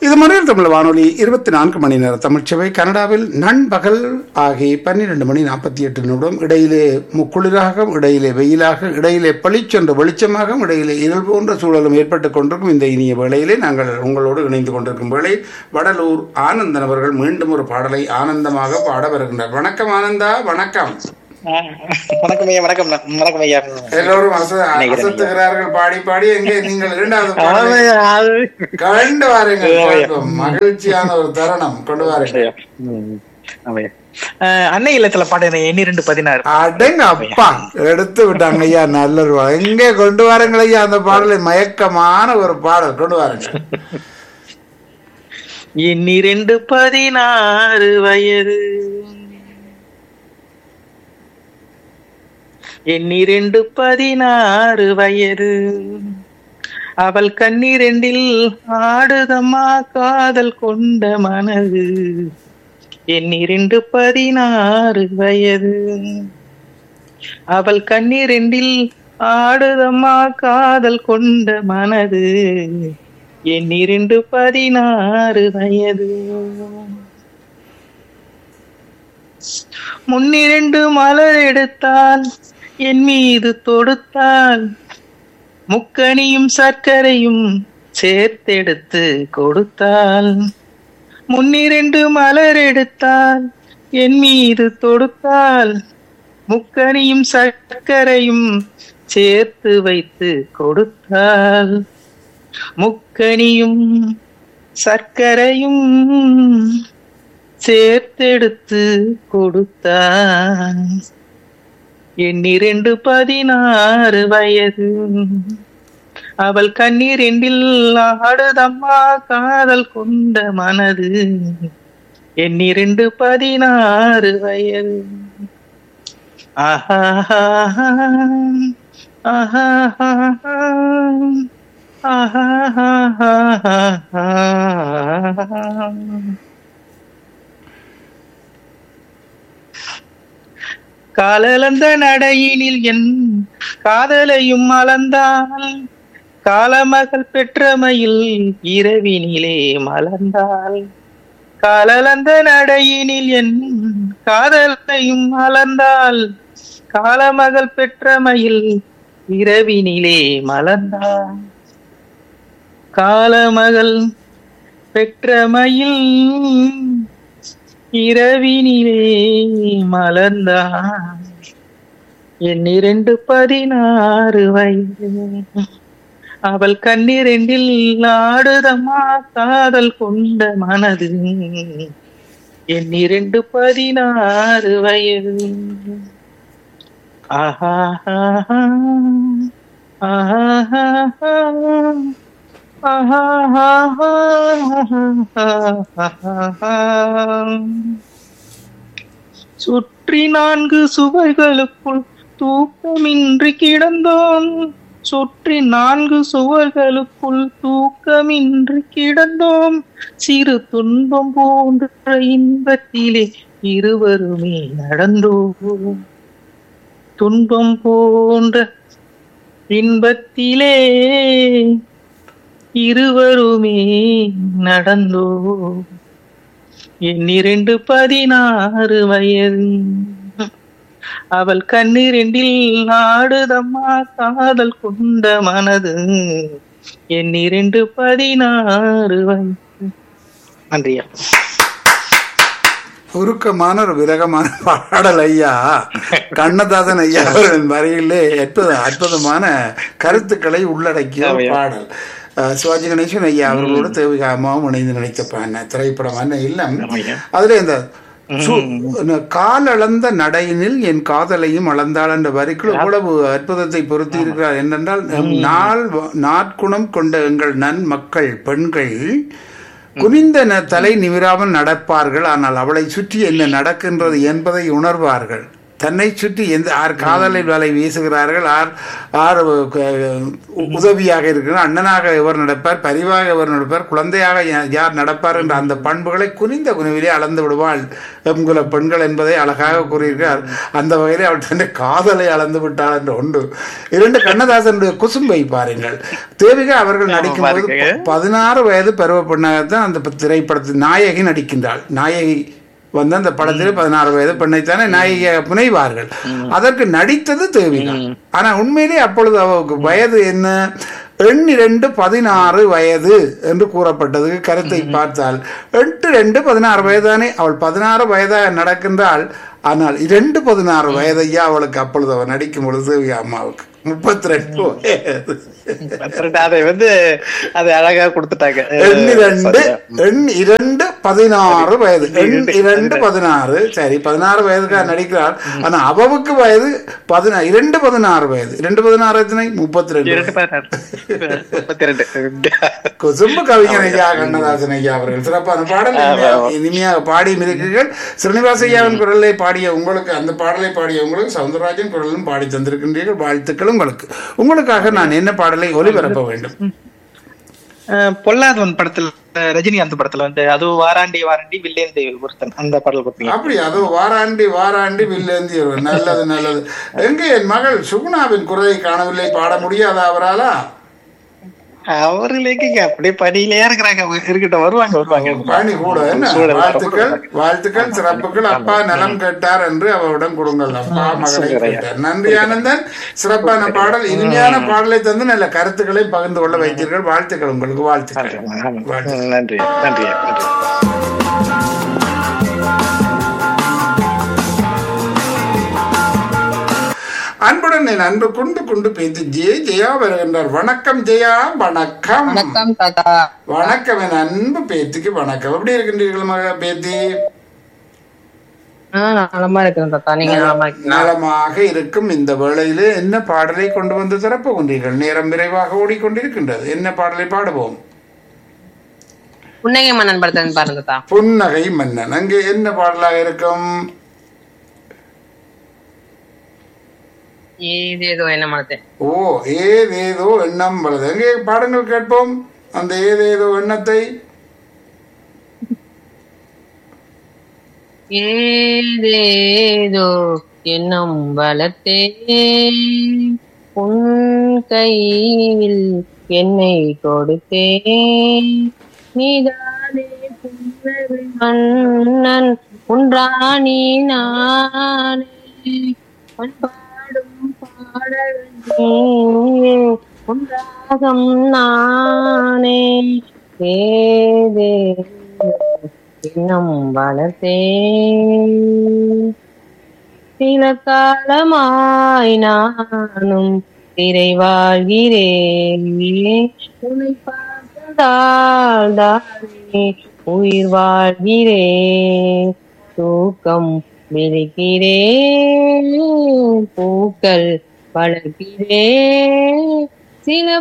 இது மறையில் தமிழ் வானொலி இருபத்தி நான்கு மணி நேர தமிழ்ச்சபை கனடாவில் நண்பகல் ஆகி பன்னிரண்டு மணி நாற்பத்தி எட்டு நிமிடம் இடையிலே முக்குளிராக இடையிலே வெயிலாக இடையிலே பளிச்சென்ற வெளிச்சமாக இடையிலே இருள் போன்ற சூழலும் ஏற்பட்டுக் கொண்டிருக்கும் இந்த இனிய வேளையிலே நாங்கள் உங்களோடு இணைந்து கொண்டிருக்கும் வேளை வடலூர் ஆனந்தன் அவர்கள் மீண்டும் ஒரு பாடலை ஆனந்தமாக பாட வருகின்றார் வணக்கம் ஆனந்தா வணக்கம் வணக்கம் ஐயா வணக்கம் வணக்கம் ஐயா எல்லோரும் அச- அசத்துகிறார்கள் பாடி பாடி எங்கே நீங்கள் இரண்டாவது பாடலை கண்டு வாருங்கள் பார்ப்போம். மகிழ்ச்சியான ஒரு தருணம் கொண்டு வாருங்கள் அன்னை இல்லத்துல பாட்டு எண்ணி ரெண்டு பதினாறு அடங்க அப்பா எடுத்து விட்டாங்க ஐயா நல்ல எங்கே கொண்டு வாருங்கள் ஐயா அந்த பாடலை மயக்கமான ஒரு பாடல் கொண்டு வாருங்கள் எண்ணி ரெண்டு பதினாறு வயது எண்ணிரண்டு பதினாறு வயது அவள் கண்ணிரண்டில் ஆடுதம்மா காதல் கொண்ட மனது எண்ணிரண்டு பதினாறு வயது அவள் கண்ணிரண்டில் ஆடுதம்மா காதல் கொண்ட மனது எண்ணிரண்டு பதினாறு வயது முன்னிரண்டு மலர் எடுத்தால் என் மீது தொடுத்தால் முக்கணியும் சர்க்கரையும் சேர்த்தெடுத்து கொடுத்தால் முன்னிரண்டு மலர் எடுத்தால் என் மீது தொடுத்தால் முக்கணியும் சர்க்கரையும் சேர்த்து வைத்து கொடுத்தால் முக்கணியும் சர்க்கரையும் சேர்த்தெடுத்து கொடுத்தான் எண்ணிரண்டு பதினாறு வயது அவள் கண்ணீரெண்டில் ஆடுதம்மா காதல் கொண்ட மனது எண்ணிரண்டு பதினாறு வயது ஆஹா ஆஹா ஆஹா காலலந்த நடையினில் என் காதலையும் அளந்தாள் காலமகள் பெற்றமையில் இரவினிலே மலர்ந்தாள் காலலந்த நடையினில் என் காதலையும் மலர்ந்தாள் காலமகள் பெற்றமையில் இரவினிலே மலர்ந்தாள் காலமகள் பெற்றமையில் இரவினிலே மலர்ந்தான் என் இரண்டு பதினாறு வயது அவள் கண்ணிரண்டில் ஆடுதம்மா காதல் கொண்ட மனது என் இரண்டு பதினாறு வயது ஆஹா ஆஹா ஆஹா சுற்றி நான்கு சுவர்களுக்குள் தூக்கமின்றி கிடந்தோம் சுற்றி நான்கு சுவர்களுக்குள் தூக்கமின்றி கிடந்தோம் சிறு துன்பம் போன்ற இன்பத்திலே இருவருமே நடந்தோம் துன்பம் போன்ற இன்பத்திலே இருவருமே நடந்தோ என் இரண்டு பதினாறு வயது அவள் கண்ணிரண்டில் ஆடுதம்மா காதல் கொண்ட மனது என் இரண்டு பதினாறு வயது நன்றியா உருக்கமான ஒரு விரகமான பாடல் ஐயா கண்ணதாசன் ஐயா அவர்களின் வரையிலே அற்புத அற்புதமான கருத்துக்களை உள்ளடக்கிய ஒரு பாடல் அஹ், சிவாஜி கணேசன் ஐயா அவர்களோடு தேவிகாமாவும் இணைந்து நடித்த ப- திரைப்படம் என்ன இல்லம் அதுல இந்த சு- இந்த காலளந்த நடையினில் என் காதலையும் அளந்தாள் என்ற வரிக்குள் இவ்வளவு அற்புதத்தை பொருத்தி இருக்கிறார் என்னென்றால் நாள் நாட்குணம் கொண்ட எங்கள் நன் மக்கள் பெண்கள் குனிந்த ந- தலை நிமிராமல் நடப்பார்கள் ஆனால் அவளை சுற்றி என்ன நடக்கின்றது என்பதை உணர்வார்கள் தன்னை சுற்றி எந்த ஆர் காதலில் வலை வீசுகிறார்கள் ஆர் ஆர் க- உதவியாக இருக்கிறார் அண்ணனாக எவர் நடப்பார் பரிவாக எவர் நடப்பார் குழந்தையாக யா- யார் நடப்பார் என்ற அந்த பண்புகளை குனிந்த குனிவிலே அளந்து விடுவாள் எங்குல பெண்கள் என்பதை அழகாக கூறியிருக்கிறார் அந்த வகையிலே அவள் தன்னை காதலை அளந்து விட்டாள் என்று உண்டு இரண்டு கண்ணதாசனுடைய குசும்பை பாருங்கள் தேவிகா அவர்கள் நடிக்கும் போது பாருங்க. பதினாறு வயது பருவ பெண்ணாகத்தான் அந்த திரைப்படத்தில் நாயகி நடிக்கின்றாள் நாயகி வந்து அந்த படத்தில் பதினாறு வயது பெண்ணைத்தானே நாயகியாக புனைவார்கள் அதற்கு நடித்தது தேவிகா ஆனா உண்மையிலே அப்பொழுது அவருக்கு வயது என்ன எண்ணிரண்டு பதினாறு வயது என்று கூறப்பட்டது கருத்தை பார்த்தால் எட்டு ரெண்டு பதினாறு வயதானே அவள் பதினாறு வயதாக நடக்கின்றாள் ஆனால் இரண்டு பதினாறு வயதையா அவளுக்கு அப்பொழுது அவள் நடிக்கும் பொழுது தேவிகா அம்மாவுக்கு முப்பத்தி ரெண்டு வயது அதை வந்து அதை அழகா கொடுத்துட்டாங்க எண் இரண்டு சரியா. எண் இரண்டு பதினாறு வயது எண் இரண்டு, இரண்டு பதினாறு சரி பதினாறு வயதுக்காக நடிக்கிறார் ஆனா அவவுக்கு வயது பதினா இரண்டு பதினாறு வயது இரண்டு பதினாறு எத்தனை முப்பத்தி ரெண்டு இரண்டு பதினாறு முப்பத்தி ரெண்டு குசும்பு கவிஞர் ஐயா கண்ணதாசன் ஐயா அவர்கள் சிறப்பான பாடல் இனிமையாக- இனிமையாக பாடியும் இருக்கிறீர்கள் ஸ்ரீனிவாச ஐயாவின் குரலை பாடிய உங்களுக்கு அந்த பாடலை பாடிய உங்களுக்கு சவுந்தரராஜன் குரலும் பாடி தந்திருக்கின்றீர்கள் வாழ்த்துக்கள் உங்களுக்கு உங்களுக்காக நான் என்ன பாடலை ஒலிபரப்ப வேண்டும் அஹ் பொல்லாதவன் படத்துல அஹ் ரஜினிகாந்த் படத்துல வந்து அது வாராண்டி வாராண்டி வில்லேந்தி ஒருத்தன் அந்த பாடல் கொடுத்தீங்க அப்படி அது வாராண்டி வாராண்டி வில்லேந்தி வருவது. நல்லது நல்லது எங்க என் மகள் சுகுணாவின் குரலை காணவில்லை பாட முடியாதா அவராலா அவர்களுக்கு அப்படியே படியிலே இருக்கிறாங்க இருக்கட்டும் வருவாங்க வருவாங்க பணி கூட என்ன சூழல் வாழ்த்துக்கள் வாழ்த்துக்கள் சிறப்புகள் அப்பா நலம் கேட்டார் என்று அவரிடம் கொடுங்கள் அப்பா மகனை சூப்பர் ஐயா. கேட்டார் நன்றி ஆனந்தன் சிறப்பான பாடல் இனிமையான பாடலை தந்து நல்ல கருத்துக்களை பகிர்ந்து கொள்ள வைத்தீர்கள் வாழ்த்துக்கள் உங்களுக்கு வாழ்த்துக்கள் வாழ்த்துக்கள். நன்றி நன்றி நன்றி அன்புடன் என் அன்பு குண்டு குண்டு பேசி ஜெய ஜெயா வருகின்றார் வணக்கம் ஜெயா வணக்கம் வணக்கம் தாத்தா வணக்கம் என் அன்பு பேத்திக்கு வணக்கம் எப்படி இருக்கின்றீர்கள் மக பேத்தி ஆ நலமா இருக்கிறேன் தாத்தா நீங்க நலமா இருக்கீங்களா நலமாக இருக்கும் இந்த வேளையிலே என்ன பாடலை கொண்டு வந்து திறப்பு கொண்டீர்கள் நேரம் விரைவாக ஓடிக்கொண்டிருக்கின்றது என்ன பாடலை பாடுவோம் புன்னகை மன்னன் படத்துல பாருங்க தாத்தா புன்னகை மன்னன் அங்கே என்ன பாடலாக இருக்கும் ஏதேதோ என்ன மனத்தை ஓ ஏதேதோ எண்ணம் வலது அங்கே பாடங்கள் கேட்போம் அந்த ஏதேதோ எண்ணத்தை ஏதேதோ எண்ணம் வளர்த்தே உன் கையில் என்னை கொடுத்தே நீதானே புன்னகை மன்னன் உன்றாணி நானே பண்பாடும் பாடல் நீயே உன்றாகம் நானே ஏதே இன்னும் வளர்த்தே சில காலமாய் நானும் திரை வாழ்கிறேன் உன்னை பார்த்ததால் தானே உயிர் வாழ்கிறேன் தூக்கம் விழிக்கிறேன் பூக்கள் வளர்க்கிறேன் சில